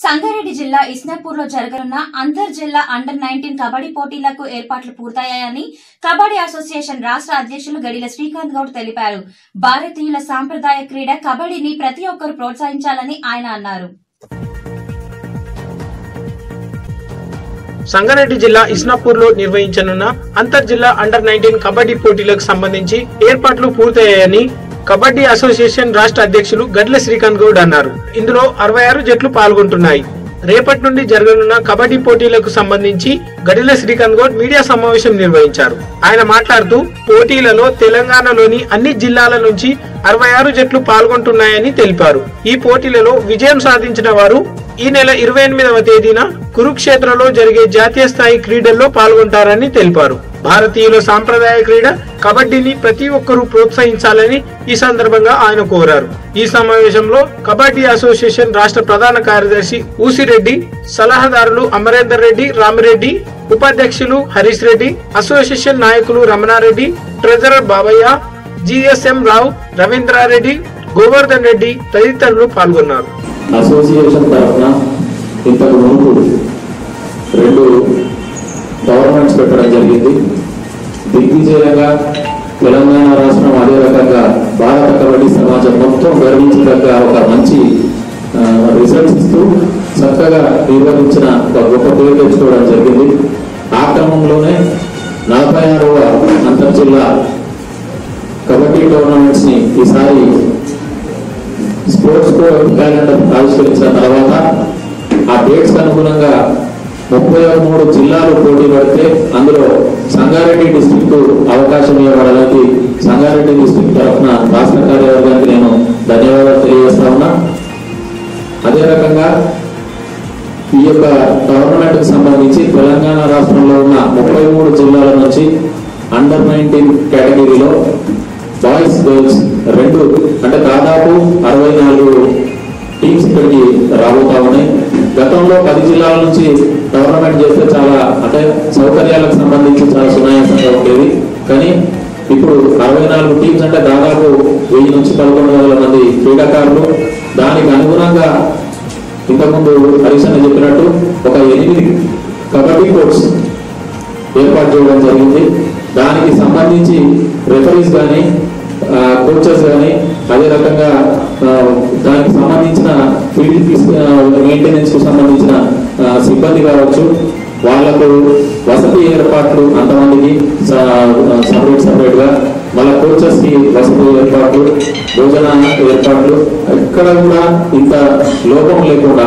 సంగారెడ్డి జిల్లా ఇస్నాపూర్ లో జరగనున్న అంతర్ జిల్లా అండర్ నైన్టీన్ కబడ్డీ పోటీలకు ఏర్పాట్లు పూర్తయ్యాయని కబడ్డీ అసోసియేషన్ రాష్ట్ర అధ్యక్షులు గడిల శ్రీకాంత్ గౌడ్ తెలిపారు భారతీయుల సాంప్రదాయ క్రీడ కబడ్డీని ప్రతి ఒక్కరూ ప్రోత్సహించాలని ఆయన అన్నారు సంగారెడ్డి జిల్లా ఇస్నాపూర్ లో నిర్వహించనున్న అంతర్ జిల్లా అండర్ నైన్టీన్ కబడ్డీ పోటీలకు సంబంధించి ఏర్పాట్లు పూర్తయ్యాయని కబడ్డీ అసోసియేషన్ రాష్ట్ర అధ్యక్షులు గడ్ల శ్రీకాంత్ గౌడ్ అన్నారు ఇందులో అరవై ఆరు జట్లు పాల్గొంటున్నాయి రేపటి నుండి జరగనున్న కబడ్డీ పోటీలకు సంబంధించి గడిల శ్రీకాంత్ గౌడ్ మీడియా సమావేశం నిర్వహించారు ఆయన మాట్లాడుతూ పోటీలలో తెలంగాణలోని అన్ని జిల్లాల నుంచి అరవై ఆరు జట్లు పాల్గొంటున్నాయని తెలిపారు ఈ పోటీలలో విజయం సాధించిన వారు ఈ నెల ఇరవై ఎనిమిదవ తేదీన కురుక్షేత్రలో జరిగే జాతీయ స్థాయి క్రీడల్లో పాల్గొంటారని తెలిపారు భారతీయుల సాంప్రదాయ క్రీడ కబడ్డీని ప్రతి ఒక్కరూ ప్రోత్సహించాలని ఈ సందర్భంగా ఆయన కోరారు ఈ సమావేశంలో కబడ్డీ అసోసియేషన్ రాష్ట్ర ప్రధాన కార్యదర్శి ఊసిరెడ్డి సలహాదారులు అమరేందర్ రెడ్డి రామిరెడ్డి ఉపాధ్యక్షులు హరీష్ రెడ్డి అసోసియేషన్ నాయకులు రమణారెడ్డి ట్రెజరర్ బాబయ్య జిఎస్ఎం రావు రవీంద్రారెడ్డి గోవర్ధన్ రెడ్డి తదితరులు పాల్గొన్నారు అసోసియేషన్ తరఫున ఇంతకు ముందు రెండు గవర్నమెంట్స్ పెట్టడం జరిగింది దిగ్విజయంగా తెలంగాణ రాష్ట్రం అదే రకంగా భారత కబడ్డీ సమాజం మొత్తం గర్వించదగ్గ ఒక మంచి రిజల్ట్స్ ఇస్తూ చక్కగా నిర్వహించిన ఒక గొప్ప పేరు తెచ్చుకోవడం జరిగింది ఆ క్రమంలోనే నలభై ఆరవ అంతర్జిల్లా కబడ్డీ టోర్నమెంట్స్ ని ఈసారి స్పోర్ట్స్ క్యాలెండర్ ఆవిష్కరించిన తర్వాత ఆ డేట్స్ అనుగుణంగా ముప్పై మూడు జిల్లాలు పోటీ పడితే అందులో సంగారెడ్డి డిస్టిక్ అవకాశం ఇవ్వడానికి సంగారెడ్డి డిస్టిక్ తరఫున రాష్ట్ర కార్యవర్గానికి నేను ధన్యవాదాలు తెలియజేస్తా ఉన్నా అదే రకంగా ఈ యొక్క గవర్నమెంట్ కు సంబంధించి తెలంగాణ రాష్ట్రంలో ఉన్న ముప్పై మూడు జిల్లాల నుంచి అండర్ నైన్టీన్ కేటగిరీలో బాయ్స్ గర్ల్స్ రెండు అంటే దాదాపు అరవై నాలుగు టీమ్స్ ఇక్కడికి రాబోతా ఉన్నాయి గతంలో పది జిల్లాల నుంచి గవర్నమెంట్ చేస్తే చాలా అంటే సౌకర్యాలకు సంబంధించి చాలా సునాయాసంగా ఉండేది కానీ ఇప్పుడు అరవై నాలుగు టీమ్స్ అంటే దాదాపు వెయ్యి నుంచి పదకొండు వందల మంది క్రీడాకారులు దానికి అనుగుణంగా ఇంతకుముందు హరీష్ అన్న చెప్పినట్టు ఒక ఎనిమిది కబడ్డీ కోర్ట్స్ ఏర్పాటు చేయడం జరిగింది దానికి సంబంధించి రెఫరీస్ కానీ కోచెస్ కానీ అదే రకంగా ఆ, దానికి సంబంధించిన ఫీల్డ్ మెయింటెనెన్స్ కు సంబంధించిన ఆ, సిబ్బంది కావచ్చు వాళ్లకు వసతి ఏర్పాట్లు అంతమందికి సపరేట్ సపరేట్ గా మళ్ళా కోచెస్ కి వసతి ఏర్పాట్లు భోజన ఏర్పాట్లు ఎక్కడ కూడా ఇంత లోపం లేకుండా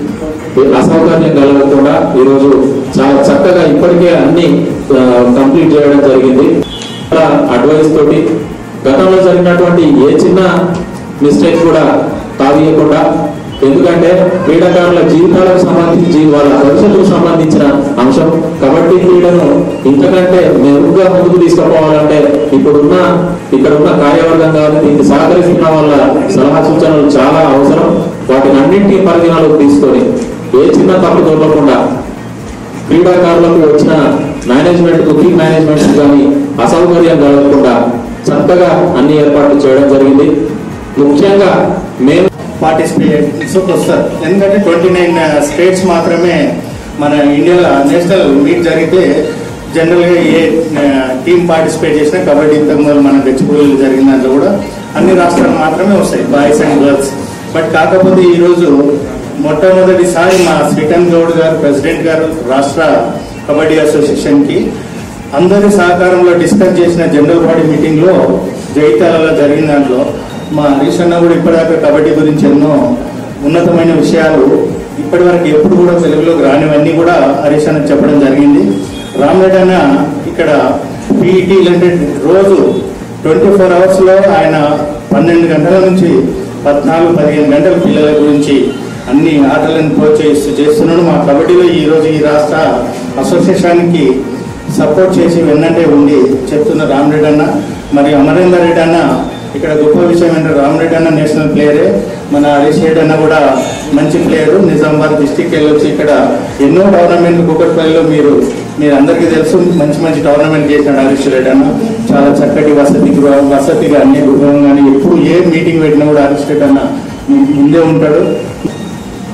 అసౌకర్యం కలగకుండా ఈరోజు చాలా చక్కగా ఇప్పటికే అన్ని కంప్లీట్ చేయడం జరిగింది అడ్వైస్ తోటి గతంలో జరిగినటువంటి ఏ చిన్న మిస్టేక్ కూడా తావీయకుండా ఎందుకంటే క్రీడాకారుల జీవితాలకు సంబంధించి వాళ్ళ భవిష్యత్తుకు సంబంధించిన అంశం కబడ్డీ క్రీడను ఇంతకంటే మెరుగ్గా ముందుకు తీసుకుపోవాలంటే ఇప్పుడున్న ఇక్కడ ఉన్న కార్యవర్గం కానీ దీనికి సహకరిస్తున్న వాళ్ళ సలహా సూచనలు చాలా అవసరం వాటిని అన్నింటినీ పరిగణలోకి తీసుకొని ఏ చిన్న తప్పు దొరకకుండా క్రీడాకారులకు వచ్చిన మేనేజ్మెంట్ బుకింగ్ మేనేజ్మెంట్ కానీ అసౌకర్యం కలగకుండా చక్కగా అన్ని ఏర్పాట్లు చేయడం జరిగింది ముఖ్యంగా మేము పార్టిసిపేట్స్ వస్తారు ఎందుకంటే ట్వంటీ నైన్ స్టేట్స్ మాత్రమే మన ఇండియా నేషనల్ మీట్ జరిగితే జనరల్గా ఏ టీం పార్టిసిపేట్ చేసినా కబడ్డీ ఇంతకుముందు మన గచ్చిపూడిలో జరిగిన దాంట్లో కూడా అన్ని రాష్ట్రాలు మాత్రమే వస్తాయి బాయ్స్ అండ్ గర్ల్స్ బట్ కాకపోతే ఈరోజు మొట్టమొదటిసారి మా శ్రీకాంత్ గౌడ్ గారు ప్రెసిడెంట్ గారు రాష్ట్ర కబడ్డీ అసోసియేషన్కి అందరి సహకారంలో డిస్కస్ చేసిన జనరల్ బాడీ మీటింగ్లో జైతాలలో జరిగిన దాంట్లో మా హరీష్ అన్న కూడా ఇప్పటిదాకా కబడ్డీ గురించి ఎన్నో ఉన్నతమైన విషయాలు ఇప్పటి వరకు ఎప్పుడు కూడా తెలుగులోకి రానివన్నీ కూడా హరీష్ అన్న చెప్పడం జరిగింది రామరెడ్డి అన్న ఇక్కడ పీఈటీ అంటే రోజు ట్వంటీ ఫోర్ అవర్స్లో ఆయన పన్నెండు గంటల నుంచి పద్నాలుగు పదిహేను గంటల పిల్లల గురించి అన్ని ఆటలను ప్రోత్సహిస్తూ చేస్తున్నాడు మా కబడ్డీలో ఈ రోజు ఈ రాష్ట్ర అసోసియేషన్కి సపోర్ట్ చేసి వెన్నంటే ఉండి చెప్తున్న రామరెడ్డి అన్న మరి అమరేందర్ రెడ్డి అన్న ఇక్కడ గొప్ప విషయం ఏంటంటే రామరెడ్డి అన్న నేషనల్ ప్లేయరే మన హరీష్ రెడ్డి అన్న కూడా మంచి ప్లేయర్ నిజామాబాద్ డిస్టిక్ వెళ్ళొచ్చి ఇక్కడ ఎన్నో టోర్నమెంట్ కుక్కట్పల్లిలో మీరు మీరు అందరికీ తెలుసు మంచి మంచి టోర్నమెంట్ చేశాడు హరీష్ రెడ్డి అన్న చాలా చక్కటి వసతి గృహ వసతిగా అన్ని గృహం కానీ ఎప్పుడు ఏ మీటింగ్ పెట్టినా కూడా హరీష్ రెడ్డి అన్న మీ ముందే ఉంటాడు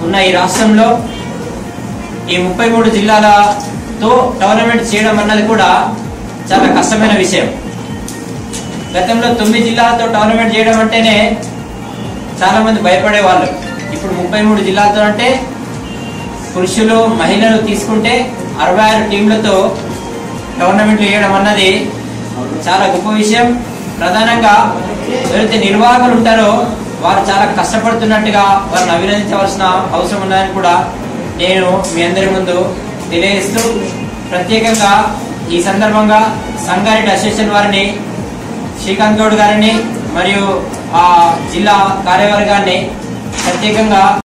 ఉన్న ఈ రాష్ట్రంలో ఈ ముప్పై మూడు జిల్లాలతో టోర్నమెంట్ చేయడం అన్నది కూడా చాలా కష్టమైన విషయం గతంలో తొమ్మిది జిల్లాలతో టోర్నమెంట్ చేయడం అంటేనే చాలా మంది భయపడేవాళ్ళు ఇప్పుడు ముప్పై మూడు జిల్లాలతో అంటే పురుషులు మహిళలు తీసుకుంటే అరవై ఆరు టీంలతో టోర్నమెంట్లు వేయడం అన్నది చాలా గొప్ప విషయం ప్రధానంగా ఎవరైతే నిర్వాహకులు ఉంటారో వారు చాలా కష్టపడుతున్నట్టుగా వారిని అభినందించవలసిన అవసరం ఉన్నదని కూడా నేను మీ అందరి ముందు తెలియజేస్తూ ప్రత్యేకంగా ఈ సందర్భంగా సంగారెడ్డి అసోసియేషన్ వారిని శ్రీకాంత్ గౌడ్ గారిని మరియు ఆ జిల్లా కార్యవర్గాన్ని ప్రత్యేకంగా